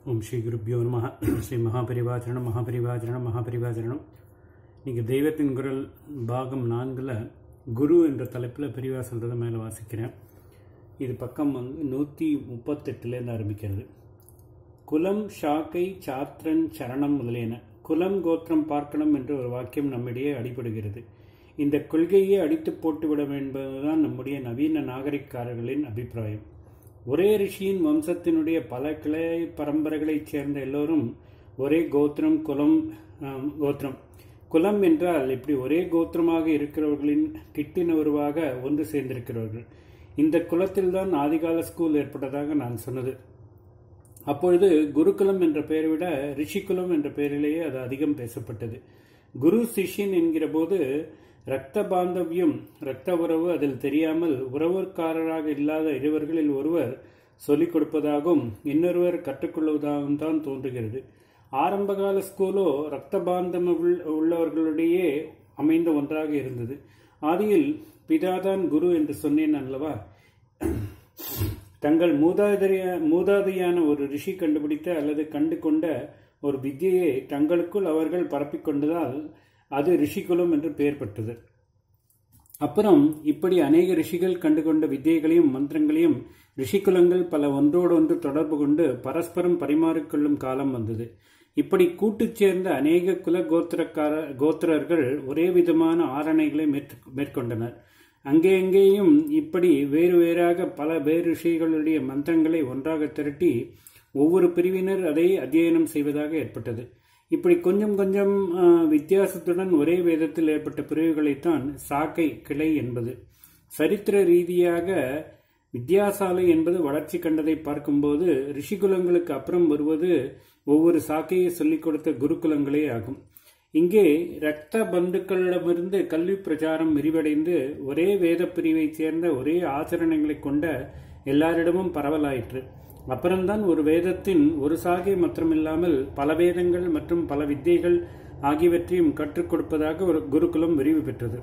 ஓம் ஸ்ரீ குருப்பியோ நம ஸ்ரீ மகாபரிவாச்சரணம் மகாபரிவாச்சரணம் மகாபரிவாச்சரணம் இன்னைக்கு தெய்வத்தின் குரல் பாகம் நான்கில் குரு என்ற தலைப்பில் பெரியவா சொல்கிறத மேலே வாசிக்கிறேன் இது பக்கம் வந்து நூற்றி முப்பத்தெட்டுலேருந்து ஆரம்பிக்கிறது குலம் ஷாக்கை சாத்திரன் சரணம் முதலியன குலம் கோத்திரம் பார்க்கணும் என்ற ஒரு வாக்கியம் நம்மிடையே அடிபடுகிறது இந்த கொள்கையை அடித்து போட்டுவிட என்பதுதான் நம்முடைய நவீன நாகரிகக்காரர்களின் அபிப்பிராயம் ஒரே ரிஷியின் வம்சத்தினுடைய பல கிளை பரம்பரைகளைச் சேர்ந்த எல்லோரும் ஒரே கோத்திரம் குலம் ஆம், கோத்திரம் குலம் என்றால் இப்படி ஒரே கோத்திரமாக இருக்கிறவர்களின் கிட்டின உருவாக ஒன்று சேர்ந்திருக்கிறவர்கள் இந்த குலத்தில்தான் ஆதிகால ஸ்கூல் ஏற்பட்டதாக நான் சொன்னது அப்பொழுது குருகுலம் என்ற பெயரை விட ரிஷிகுலம் என்ற பெயரிலேயே அது அதிகம் பேசப்பட்டது குரு சிஷ்யன் என்கிற போது இரத்த பாந்தவியம் இரத்த உறவு அதில் தெரியாமல் உறவுக்காரராக இல்லாத இருவர்களில் ஒருவர் சொல்லிக் கொடுப்பதாகவும் இன்னொருவர் கற்றுக்கொள்வதாகவும் தான் தோன்றுகிறது ஆரம்பகால ஸ்கூலோ இரத்த பாந்தம் உள்- உள்ளவர்களிடையே அமைந்த ஒன்றாக இருந்தது ஆதியில் பிதாதான் குரு என்று சொன்னேன் அல்லவா தங்கள் மூதாதைய மூதாதையான ஒரு ரிஷி கண்டுபிடித்த அல்லது கண்டு கொண்ட ஒரு வித்தியை தங்களுக்குள் அவர்கள் பரப்பிக் கொண்டதால் அது ரிஷிகுலம் என்று பெயர் பெற்றது அப்புறம் இப்படி அநேக ரிஷிகள் கண்டுகொண்ட வித்தியைகளையும் மந்திரங்களையும் ரிஷிகுலங்கள் பல ஒன்றோடொன்று தொடர்பு கொண்டு பரஸ்பரம் பரிமாறிக்கொள்ளும் காலம் வந்தது இப்படி கூட்டுச் சேர்ந்த அநேக குல கோத்திரக்கார கோத்திரர்கள் ஒரே விதமான ஆரணைகளை மேற்று- மேற்கொண்டனர் அங்கே அங்கேயும் இப்படி வேறு வேறாக பல வேறு ரிஷிகளுடைய மந்திரங்களை ஒன்றாக திரட்டி ஒவ்வொரு பிரிவினர் அதை அத்தியனம் செய்வதாக ஏற்பட்டது இப்படி கொஞ்சம் கொஞ்சம் ஆ, வித்தியாசத்துடன் ஒரே வேதத்தில் ஏற்பட்ட பிரிவுகளைத்தான் சாக்கை கிளை என்பது சரித்திர ரீதியாக வித்யாசாலை என்பது வளர்ச்சி கண்டதை பார்க்கும்போது ரிஷிகுலங்களுக்கு அப்புறம் வருவது ஒவ்வொரு சாக்கையை சொல்லிக் கொடுத்த குருகுலங்களே ஆகும் இங்கே இரத்த பந்துக்களிடமிருந்து கல்வி பிரச்சாரம் விரிவடைந்து ஒரே வேத பிரிவைச் சேர்ந்த ஒரே ஆச்சரணங்களை கொண்ட எல்லாரிடமும் பரவலாயிற்று அப்புறம்தான் ஒரு வேதத்தின் ஒரு சாகை மாத்திரமில்லாமல் பல வேதங்கள் மற்றும் பல வித்தைகள் ஆகியவற்றையும் கற்றுக் கொடுப்பதாக ஒரு குருகுலம் விரிவு பெற்றது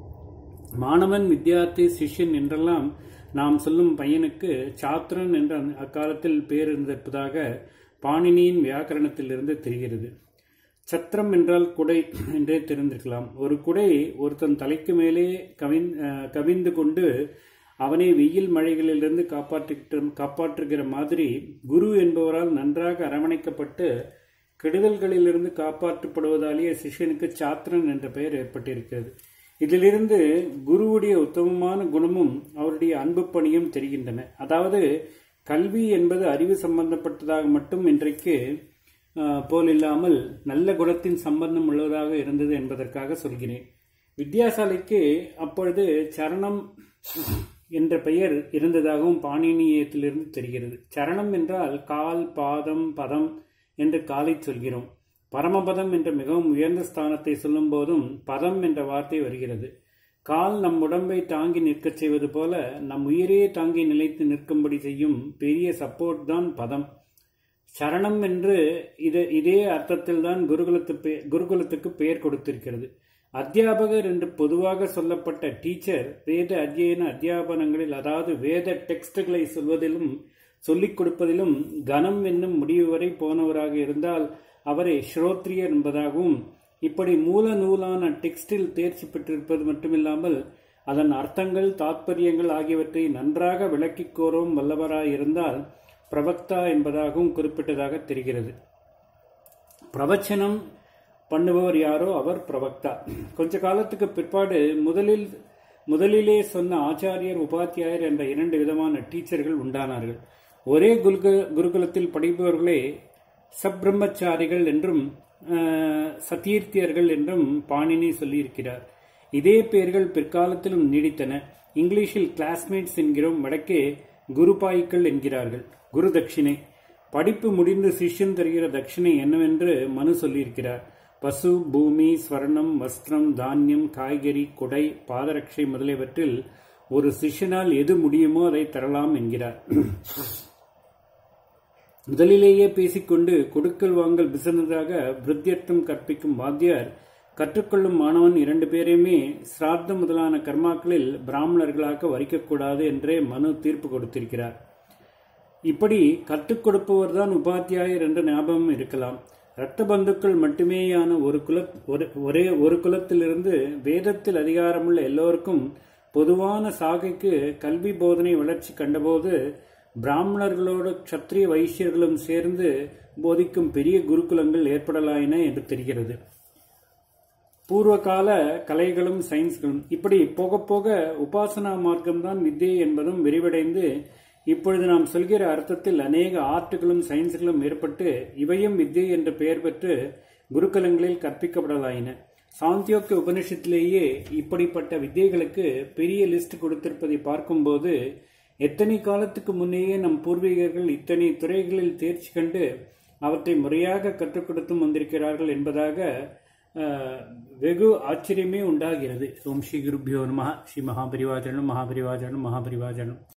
மாணவன் வித்யார்த்தி சிஷ்யன் என்றெல்லாம் நாம் சொல்லும் பையனுக்கு சாத்திரன் என்ற அந்த- அக்காலத்தில் பேர் இருந்திருப்பதாக பாணினியின் வியாக்கரணத்திலிருந்து தெரிகிறது சத்திரம் என்றால் குடை என்றே தெரிந்திருக்கலாம் ஒரு குடை ஒருத்தன் தலைக்கு மேலே கவின் அஹ், கவிந்து கொண்டு அவனை வெயில் மழைகளிலிருந்து காப்பாற்றிட்டு காப்பாற்றுகிற மாதிரி குரு என்பவரால் நன்றாக அரவணைக்கப்பட்டு கெடுதல்களிலிருந்து காப்பாற்றப்படுவதாலேயே சிஷ்யனுக்கு சாத்திரன் என்ற பெயர் ஏற்பட்டிருக்கிறது இதிலிருந்து குருவுடைய உத்தமமான குணமும் அவருடைய அன்பு பணியும் தெரிகின்றன அதாவது கல்வி என்பது அறிவு சம்பந்தப்பட்டதாக மட்டும் இன்றைக்கு ஆஹ், போல் இல்லாமல் நல்ல குணத்தின் சம்பந்தம் உள்ளதாக இருந்தது என்பதற்காக சொல்கிறேன் வித்யாசாலைக்கு அப்பொழுது சரணம் என்ற பெயர் இருந்ததாகவும் பாணினியத்திலிருந்து தெரிகிறது சரணம் என்றால் கால் பாதம் பதம் என்று காலை சொல்கிறோம் பரமபதம் என்ற மிகவும் உயர்ந்த ஸ்தானத்தை சொல்லும் போதும் பதம் என்ற வார்த்தை வருகிறது கால் நம் உடம்பை தாங்கி நிற்கச் செய்வது போல நம் உயிரையே தாங்கி நிலைத்து நிற்கும்படி செய்யும் பெரிய சப்போர்ட் தான் பதம் சரணம் என்று இது இதே அர்த்தத்தில் தான் குருகுலத்து பெ- குருகுலத்துக்கு பெயர் கொடுத்திருக்கிறது அத்தியாபகர் என்று பொதுவாக சொல்லப்பட்ட டீச்சர் வேத அத்தியன அத்தியாபனங்களில் அதாவது வேத டெக்ஸ்டுகளை சொல்வதிலும் சொல்லிக் கொடுப்பதிலும் கனம் என்னும் முடிவு வரை போனவராக இருந்தால் அவரை ஸ்ரோத்ரியர் என்பதாகவும் இப்படி மூல நூலான டெக்ஸ்டில் தேர்ச்சி பெற்றிருப்பது மட்டுமில்லாமல் அதன் அர்த்தங்கள் தாத்பரியங்கள் ஆகியவற்றை நன்றாக விளக்கிக் கோரவும் வல்லவராயிருந்தால் பிரவக்தா என்பதாகவும் குறிப்பிட்டதாக தெரிகிறது பிரவச்சனம் பண்ணுபவர் யாரோ அவர் பிரவக்தா கொஞ்ச காலத்துக்கு பிற்பாடு முதலில் முதலிலே சொன்ன ஆச்சாரியர் உபாத்தியாயர் என்ற இரண்டு விதமான டீச்சர்கள் உண்டானார்கள் ஒரே குருகு குருகுலத்தில் படிப்பவர்களே சப்ரம்மச்சாரிகள் என்றும் ஆஹ், சதீர்த்தியர்கள் என்றும் பாணினி சொல்லியிருக்கிறார் இதே பெயர்கள் பிற்காலத்திலும் நீடித்தன இங்கிலீஷில் கிளாஸ்மேட்ஸ் என்கிறோம் வடக்கே குருபாய்க்கள் என்கிறார்கள் குரு தட்சிணை படிப்பு முடிந்து சிஷ்யன் தருகிற தட்சிணை என்னவென்று மனு சொல்லியிருக்கிறார் பசு பூமி ஸ்வர்ணம் வஸ்திரம் தானியம் காய்கறி குடை பாதரட்சை முதலியவற்றில் ஒரு சிஷ்யனால் எது முடியுமோ அதை தரலாம் என்கிறார் முதலிலேயே பேசிக்கொண்டு கொடுக்கல் வாங்கல் பிசினஸாக விருத்தியர்த்தம் கற்பிக்கும் வாத்தியார் கற்றுக்கொள்ளும் மாணவன் இரண்டு பேரையுமே சிராத்தம் முதலான கர்மாக்களில் பிராமணர்களாக வரிக்கக்கூடாது என்றே மனு தீர்ப்பு கொடுத்திருக்கிறார் இப்படி கற்றுக் கொடுப்பவர் தான் உபாத்தியாயர் என்ற ஞாபகம் இருக்கலாம் இரத்த பந்துக்கள் மட்டுமேயான ஒரு குல ஒரு- ஒரே ஒரு குலத்திலிருந்து வேதத்தில் அதிகாரமுள்ள எல்லோருக்கும் பொதுவான சாகைக்கு கல்வி போதனை வளர்ச்சி கண்டபோது பிராமணர்களோடு க்ஷத்ரிய வைசியர்களும் சேர்ந்து போதிக்கும் பெரிய குருகுலங்கள் ஏற்படலாயின என்று தெரிகிறது பூர்வகால கலைகளும் சயின்ஸ்களும் இப்படி போக போக உபாசனா மார்க்கம்தான் வித்யை என்பதும் விரிவடைந்து இப்பொழுது நாம் சொல்கிற அர்த்தத்தில் அநேக ஆர்ட்டுகளும் சயின்ஸ்களும் ஏற்பட்டு இவையும் வித்யை என்ற பெயர் பெற்று குருகுலங்களில் கற்பிக்கப்படலாயின சாந்தியோக்கிய உபனிஷத்திலேயே இப்படிப்பட்ட வித்தியைகளுக்கு பெரிய லிஸ்ட் கொடுத்திருப்பதை பார்க்கும்போது எத்தனை காலத்துக்கு முன்னேயே நம் பூர்வீகர்கள் இத்தனை துறைகளில் தேர்ச்சி கண்டு அவற்றை முறையாக கற்றுக் கொடுத்தும் வந்திருக்கிறார்கள் என்பதாக அஹ், வெகு ஆச்சரியமே உண்டாகிறது ஓம் ஸ்ரீ குருபியோ நம ஸ்ரீ மகாபரிவாஜனம் மகாபரிவாஜனம் மகாபரிவாஜனம்